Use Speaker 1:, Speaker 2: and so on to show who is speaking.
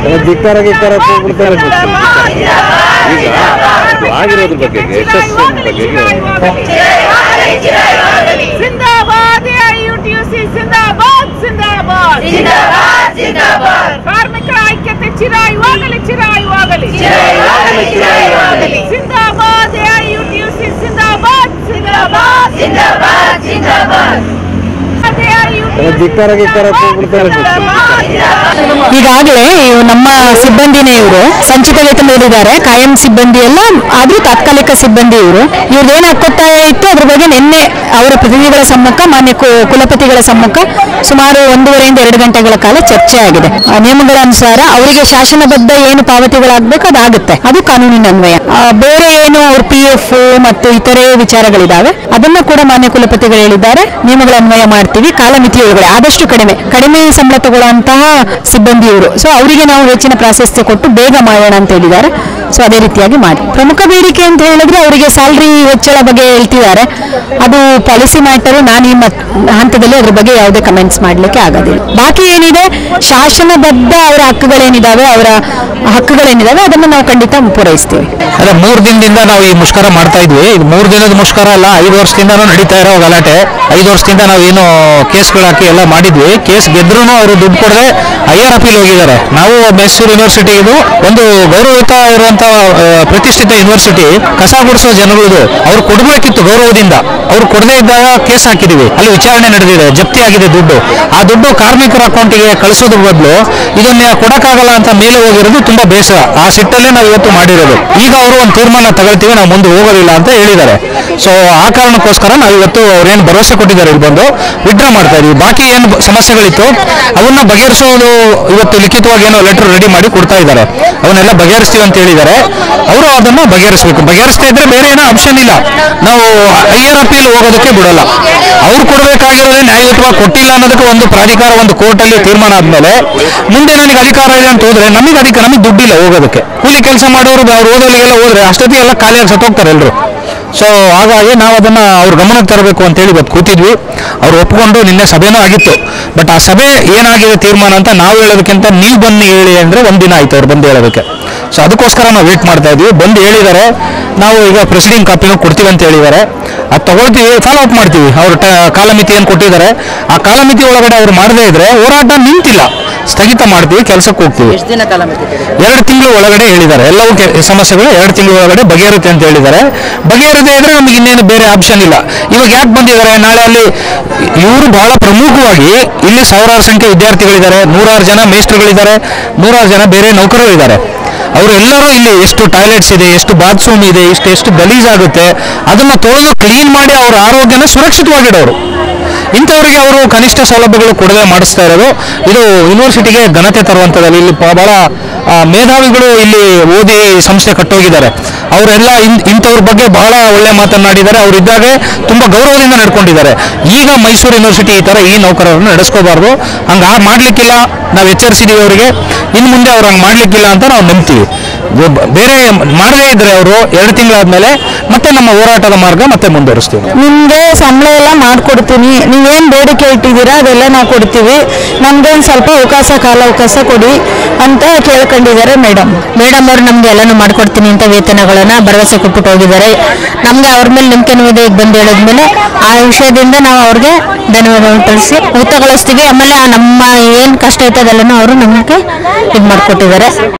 Speaker 1: ಧಿಕ್ಕಾರ ಗಿಕ್ಕಾರ ಹೋಗ್ಬಿಡ್ತಾರೆ ಈಗ ಇದು ಆಗಿರೋದ್ರ ಬಗ್ಗೆ ಯಶಸ್ಸಿನ ಬಗ್ಗೆ
Speaker 2: जिंदाबाद यूटीयूसी जिंदाबाद जिंदाबाद
Speaker 3: ಜಿಂದಾಬಾದ್ ಜಿಂದಾಬಾದ್
Speaker 2: ಕಾರ್ಮಿಕರ ಐಕ್ಯತೆ ಚಿರಾಯುವಾಗಲಿ ಚಿರಾಯುವಾಗಲಿ
Speaker 3: ಚಿರಾಯುವಾಗಲಿ, ಚಿರಾಯುವಾಗಲಿ.
Speaker 2: ಜಿಂದಾಬಾದ್ ಯುಟಿಯುಸಿ ಜಿಂದಾಬಾದ್
Speaker 3: ಜಿಂದಾಬಾದ್ ಜಿಂದಾಬಾದ್ ಜಿಂದಾಬಾದ್
Speaker 1: ಧಿಕ್ಕಾರ ಗಿಕ್ಕಾರ ಹೋಗ್ಬಿಡ್ತಾರೆ
Speaker 4: ಈಗಾಗಲೇ ಇವ್ ನಮ್ಮ ಸಿಬ್ಬಂದಿನೇ ಇವರು ಸಂಚಿತ ವೇತನ ನೀಡಿದ್ದಾರೆ ಕಾಯಂ ಸಿಬ್ಬಂದಿ ಎಲ್ಲ ಆದ್ರೂ ತಾತ್ಕಾಲಿಕ ಸಿಬ್ಬಂದಿ ಇವರು ಇವ್ರದ್ದೇನು ಒತ್ತಾಯ ಇತ್ತು ಅದ್ರ ಬಗ್ಗೆ ನಿನ್ನೆ ಅವರ ಪ್ರತಿನಿಧಿಗಳ ಸಮ್ಮುಖ ಮಾನ್ಯ ಕು- ಕುಲಪತಿಗಳ ಸಮ್ಮುಖ ಸುಮಾರು ಒಂದೂವರೆಯಿಂದ ಎರಡು ಗಂಟೆಗಳ ಕಾಲ ಚರ್ಚೆ ಆಗಿದೆ ಆ ನಿಯಮಗಳ ಅನುಸಾರ ಅವರಿಗೆ ಶಾಸನಬದ್ಧ ಏನು ಪಾವತಿಗಳಾಗಬೇಕು ಅದಾಗುತ್ತೆ ಅದು ಕಾನೂನಿನ ಅನ್ವಯ ಆ, ಬೇರೆ ಏನು ಅವ್ರ ಪಿ ಎಫ್ ಮತ್ತು ಇತರೆ ವಿಚಾರಗಳಿದಾವೆ ಅದನ್ನ ಕೂಡ ಮಾನ್ಯ ಕುಲಪತಿಗಳು ಹೇಳಿದ್ದಾರೆ ನಿಯಮಗಳ ಅನ್ವಯ ಮಾಡ್ತೀವಿ ಕಾಲಮಿತಿ ಒಳಗಡೆ ಆದಷ್ಟು ಕಡಿಮೆ ಕಡಿಮೆ ಸಂಬಳ ತಗೊಳ್ಳುವಂತಹ ಸಿಬ್ಬಂದಿ ಇವರು ಸೊ ಅವರಿಗೆ ನಾವು ಹೆಚ್ಚಿನ ಪ್ರಾಶಸ್ತ್ಯ ಕೊಟ್ಟು ಬೇಗ ಮಾಡೋಣ ಅಂತ ಹೇಳಿದ್ದಾರೆ ಸೊ ಅದೇ ರೀತಿಯಾಗಿ ಮಾಡಿ ಪ್ರಮುಖ ಬೇಡಿಕೆ ಅಂತ ಹೇಳಿದ್ರೆ ಅವರಿಗೆ ಸ್ಯಾಲ್ರಿ ಹೆಚ್ಚಳ ಬಗ್ಗೆ ಹೇಳ್ತಿದ್ದಾರೆ ಅದು ಪಾಲಿಸಿ ಮ್ಯಾಟರ್ ನಾನು ಈ ಮತ್- ಹಂತದಲ್ಲಿ ಅದ್ರ ಬಗ್ಗೆ ಯಾವುದೇ ಕಮೆಂಟ್ಸ್ ಮಾಡಲಿಕ್ಕೆ ಆಗೋದಿಲ್ಲ ಬಾಕಿ ಏನಿದೆ ಶಾಸನಬದ್ಧ ಅವರ ಹಕ್ಕುಗಳೇನಿದಾವೆ ಅವರ ಹಕ್ಕುಗಳೇನಿದಾವೆ ಅದನ್ನು ನಾವು ಖಂಡಿತ ಪೂರೈಸ್ತೀವಿ
Speaker 5: ಅದೇ ಮೂರು ದಿನದಿಂದ ನಾವು ಈ ಮುಷ್ಕರ ಮಾಡ್ತಾ ಇದ್ವಿ ಇದು ಮೂರು ದಿನದ ಮುಷ್ಕರ ಅಲ್ಲ ಐದು ವರ್ಷದಿಂದನೂ ನಡೀತಾ ಇರೋ ಗಲಾಟೆ ಐದು ವರ್ಷದಿಂದ ನಾವು ಏನು ಕೇಸ್ಗಳು ಹಾಕಿ ಎಲ್ಲ ಮಾಡಿದ್ವಿ ಕೇಸ್ ಗೆದ್ರೂ ಅವರು ದುಡ್ಡು ಕೊಡದೆ ಹೈಯರ್ ಅಪೀಲ್ ಹೋಗಿದ್ದಾರೆ ನಾವು ಮೈಸೂರು ಯೂನಿವರ್ಸಿಟಿ ಇದು ಒಂದು ಗೌರವಯುತ ಇರುವಂತ ಆ, ಪ್ರತಿಷ್ಠಿತ ಯೂನಿವರ್ಸಿಟಿ ಕಸ ಗುಡಿಸೋ ಜನಗಳು ಅವ್ರು ಕೊಡಬೇಕಿತ್ತು ಗೌರವದಿಂದ ಅವ್ರು ಕೊಡದೇ ಇದ್ದಾಗ ಕೇಸ್ ಹಾಕಿದೀವಿ ಅಲ್ಲಿ ವಿಚಾರಣೆ ನಡೆದಿದೆ ಜಪ್ತಿ ಆಗಿದೆ ದುಡ್ಡು ಆ ದುಡ್ಡು ಕಾರ್ಮಿಕರ ಅಕೌಂಟಿಗೆ ಕಳಿಸೋದ್ರ ಬದಲು ಇದನ್ನ ಕೊಡಕ್ಕಾಗಲ್ಲ ಅಂತ ಮೇಲೆ ಹೋಗಿರೋದು ತುಂಬಾ ಬೇಸರ ಆ ಸಿಟ್ಟಲ್ಲೇ ನಾವು ಇವತ್ತು ಮಾಡಿರೋದು ಈಗ ಅವರು ಒಂದು ತೀರ್ಮಾನ ತಗೊಳ್ತೀವಿ ನಾವು ಮುಂದೆ ಹೋಗೋದಿಲ್ಲ ಅಂತ ಹೇಳಿದ್ದಾರೆ ಸೊ ಆ ಕಾರಣಕ್ಕೋಸ್ಕರ ನಾವು ಇವತ್ತು ಅವ್ರೇನು ಭರವಸೆ ಕೊಟ್ಟಿದ್ದಾರೆ ಇಲ್ಲಿ ಬಂದು ವಿಡ್ರಾ ಮಾಡ್ತಾ ಇದೀವಿ ಬಾಕಿ ಏನು ಬ- ಸಮಸ್ಯೆಗಳಿತ್ತು ಅವನ್ನ ಬಗೆಹರಿಸೋದು ಇವತ್ತು ಲಿಖಿತವಾಗಿ ಏನೋ ಲೆಟರ್ ರೆಡಿ ಮಾಡಿ ಕೊಡ್ತಾ ಇದ್ದಾರೆ ಅವನ್ನೆಲ್ಲ ಬಗೆಹರಿಸ್ತೀವಿ ಅಂತ ಹೇಳಿದ್ದಾರೆ ಅವರು ಅದನ್ನ ಬಗೆಹರಿಸಬೇಕು ಬಗೆಹರಿಸ್ತಾ ಇದ್ರೆ ಬೇರೆ ಏನೋ ಆಪ್ಷನ್ ಇಲ್ಲ ನಾವು ಹೈಯರ್ ಅಪೀಲ್ ಹೋಗೋದಕ್ಕೆ ಬಿಡಲ್ಲ ಅವ್ರು ಕೊಡಬೇಕಾಗಿರೋದೇ ನ್ಯಾಯಯುತವಾಗಿ ಕೊಟ್ಟಿಲ್ಲ ಅನ್ನೋದಕ್ಕೆ ಒಂದು ಪ್ರಾಧಿಕಾರ ಒಂದು ಕೋರ್ಟಲ್ಲಿ ತೀರ್ಮಾನ ಆದ್ಮೇಲೆ ಮುಂದೆ ನನಗೆ ಅಧಿಕಾರ ಇದೆ ಅಂತ ಹೋದ್ರೆ ನಮಗೆ ಅದಕ್ಕೆ ನಮಗೆ ದುಡ್ಡಿಲ್ಲ ಹೋಗೋದಕ್ಕೆ ಕೂಲಿ ಕೆಲಸ ಮಾಡೋರು ಅವ್ರು ಓದೋರಿಗೆಲ್ಲ ಹೋದ್ರೆ ಅಷ್ಟೊತ್ತಿಗೆಲ್ಲ ಖಾಲಿಯಾಗಿ ಸತ್ತೋಗ್ತಾರೆ ಎಲ್ಲರೂ ಸೊ ಹಾಗಾಗಿ ನಾವು ಅದನ್ನ ಅವ್ರ ಗಮನಕ್ಕೆ ತರಬೇಕು ಅಂತೇಳಿ ಇವತ್ತು ಕೂತಿದ್ವಿ ಅವ್ರು ಒಪ್ಕೊಂಡು ನಿನ್ನೆ ಸಭೆನೂ ಆಗಿತ್ತು ಬಟ್ ಆ ಸಭೆ ಏನಾಗಿದೆ ತೀರ್ಮಾನ ಅಂತ ನಾವು ಹೇಳೋದಕ್ಕಿಂತ ನೀವು ಬನ್ನಿ ಹೇಳಿ ಅಂದ್ರೆ ಒಂದಿನ ಆಯ್ತು ಅವ್ರು ಬಂದು ಹೇಳೋದಕ್ಕೆ ಸೊ ಅದಕ್ಕೋಸ್ಕರ ನಾವು ವೇಟ್ ಮಾಡ್ತಾ ಇದ್ವಿ ಬಂದು ಹೇಳಿದ್ದಾರೆ ನಾವು ಈಗ ಪ್ರೆಸಿಡೆಂಟ್ ಕಾಪಿನೂ ಕೊಡ್ತೀವಿ ಅಂತ ಹೇಳಿದ್ದಾರೆ ಅದು ತಗೊಳ್ತೀವಿ ಫಾಲೋ ಅಪ್ ಮಾಡ್ತೀವಿ ಅವ್ರು ಟ ಕಾಲಮಿತಿ ಏನು ಕೊಟ್ಟಿದ್ದಾರೆ ಆ ಕಾಲಮಿತಿ ಒಳಗಡೆ ಅವ್ರು ಮಾಡದೇ ಇದ್ರೆ ಹೋರಾಟ ನಿಂತಿಲ್ಲ ಸ್ಥಗಿತ ಮಾಡ್ತೀವಿ ಕೆಲಸಕ್ಕೆ ಹೋಗ್ತೀವಿ
Speaker 6: ಎಷ್ಟು ದಿನ ಕಾಲ ಮಿತಿ
Speaker 5: ಎರಡು ತಿಂಗಳು ಒಳಗಡೆ ಹೇಳಿದ್ದಾರೆ ಎಲ್ಲವೂ ಕೆ- ಸಮಸ್ಯೆಗಳು ಎರಡು ತಿಂಗಳ ಒಳಗಡೆ ಬಗೆಹರುತ್ತೆ ಅಂತ ಹೇಳಿದ್ದಾರೆ ಬಗೆಹರದೇ ಇದ್ರೆ ನಮಗೆ ಇನ್ನೇನು ಬೇರೆ ಆಪ್ಷನ್ ಇಲ್ಲ ಇವಾಗ ಯಾಕೆ ಬಂದಿದ್ದಾರೆ ನಾಳೆ ಅಲ್ಲಿ ಇವರು ಬಹಳ ಪ್ರಮುಖವಾಗಿ ಇಲ್ಲಿ ಸಾವಿರಾರು ಸಂಖ್ಯೆ ವಿದ್ಯಾರ್ಥಿಗಳಿದ್ದಾರೆ ನೂರಾರು ಜನ ಮೇಸ್ಟ್ರುಗಳಿದ್ದಾರೆ ನೂರಾರು ಜನ ಬೇರೆ ನೌಕರರಿದ್ದಾರೆ ಅವರೆಲ್ಲರೂ ಇಲ್ಲಿ ಎಷ್ಟು ಟಾಯ್ಲೆಟ್ಸ್ ಇದೆ ಎಷ್ಟು ಬಾತ್ರೂಮ್ ಇದೆ ಇಷ್ಟು ಎಷ್ಟು ಗಲೀಜಾಗುತ್ತೆ ಅದನ್ನ ತೊಳೆದು ಕ್ಲೀನ್ ಮಾಡಿ ಅವರ ಆರೋಗ್ಯನ ಸುರಕ್ಷಿತವಾಗಿಡೋರು ಇಂಥವರಿಗೆ ಅವರು ಕನಿಷ್ಠ ಸೌಲಭ್ಯಗಳು ಕೊಡದೆ ಮಾಡಿಸ್ತಾ ಇರೋದು ಇದು ಯೂನಿವರ್ಸಿಟಿಗೆ ಘನತೆ ತರುವಂಥದ್ದಲ್ಲಿ ಇಲ್ಲಿ ಪ- ಬಹಳ ಆ, ಮೇಧಾವಿಗಳು ಇಲ್ಲಿ ಓದಿ ಸಂಸ್ಥೆ ಕಟ್ಟೋಗಿದ್ದಾರೆ ಅವರೆಲ್ಲ ಇನ್ ಇಂಥವ್ರ ಬಗ್ಗೆ ಬಹಳ ಒಳ್ಳೆ ಮಾತನಾಡಿದ್ದಾರೆ ಅವರಿದ್ದಾಗ ತುಂಬಾ ಗೌರವದಿಂದ ನಡ್ಕೊಂಡಿದ್ದಾರೆ ಈಗ ಮೈಸೂರು ಯೂನಿವರ್ಸಿಟಿ ಈ ತರ ಈ ನೌಕರರನ್ನು ನಡೆಸ್ಕೋಬಾರ್ದು ಹಂಗ ಮಾಡ್ಲಿಕ್ಕಿಲ್ಲ ನಾವು ಎಚ್ಚರಿಸಿದೀವಿ ಅವರಿಗೆ ಇನ್ನು ಮುಂದೆ ಅವ್ರು ಹಂಗೆ ಮಾಡ್ಲಿಕ್ಕಿಲ್ಲ ಅಂತ ನಾವು ನಂಬ್ತೀವಿ ಒಬ್ಬ- ಬೇರೆ ಮಾಡದೇ ಇದ್ರೆ ಅವರು ಎರಡು ತಿಂಗಳಾದ್ಮೇಲೆ ಮತ್ತೆ ನಮ್ಮ ಹೋರಾಟದ ಮಾರ್ಗ ಮತ್ತೆ ಮುಂದುವರಿಸ್ತೀವಿ
Speaker 4: ನಿಮ್ಗೆ ಸಂಬಳ ಎಲ್ಲ ಮಾಡ್ಕೊಡ್ತೀನಿ ನೀವೇನ್ ಬೇಡಿಕೆ ಇಟ್ಟಿದ್ದೀರಾ ಅದೆಲ್ಲ ನಾವು ಕೊಡ್ತೀವಿ ನಮ್ಗೆ ಒಂದು ಸ್ವಲ್ಪ ಅವಕಾಶ ಕಾಲಾವಕಾಶ ಕೊಡಿ ಅಂತ ಕೇಳ್ಕೊಂಡಿದ್ದಾರೆ ಮೇಡಮ್ ಮೇಡಮ್ ಅವ್ರು ನಮ್ಗೆ ಎಲ್ಲಾನು ಮಾಡ್ಕೊಡ್ತೀನಿ ಅಂತ ವೇತನಗಳನ್ನ ಭರವಸೆ ಕೊಟ್ಬಿಟ್ಟು ಹೋಗಿದ್ದಾರೆ ನಮ್ಗೆ ಅವ್ರ ಮೇಲೆ ನಂಬಿಕೆ ಇದೆ ಬಂದು ಹೇಳಿದ್ಮೇಲೆ ಆ ವಿಷಯದಿಂದ ನಾವು ಅವ್ರಿಗೆ ಧನ್ಯವಾದ ತಿಳಿಸಿ ಉತ್ತಗೊಳಿಸ್ತೀವಿ ಆಮೇಲೆ ಆ ನಮ್ಮ ಏನ್ ಕಷ್ಟ ಐತೆ ಅದೆಲ್ಲನೂ ಅವರು ನಮಗೆ ಇದು ಮಾಡ್ಕೊಟ್ಟಿದ್ದಾರೆ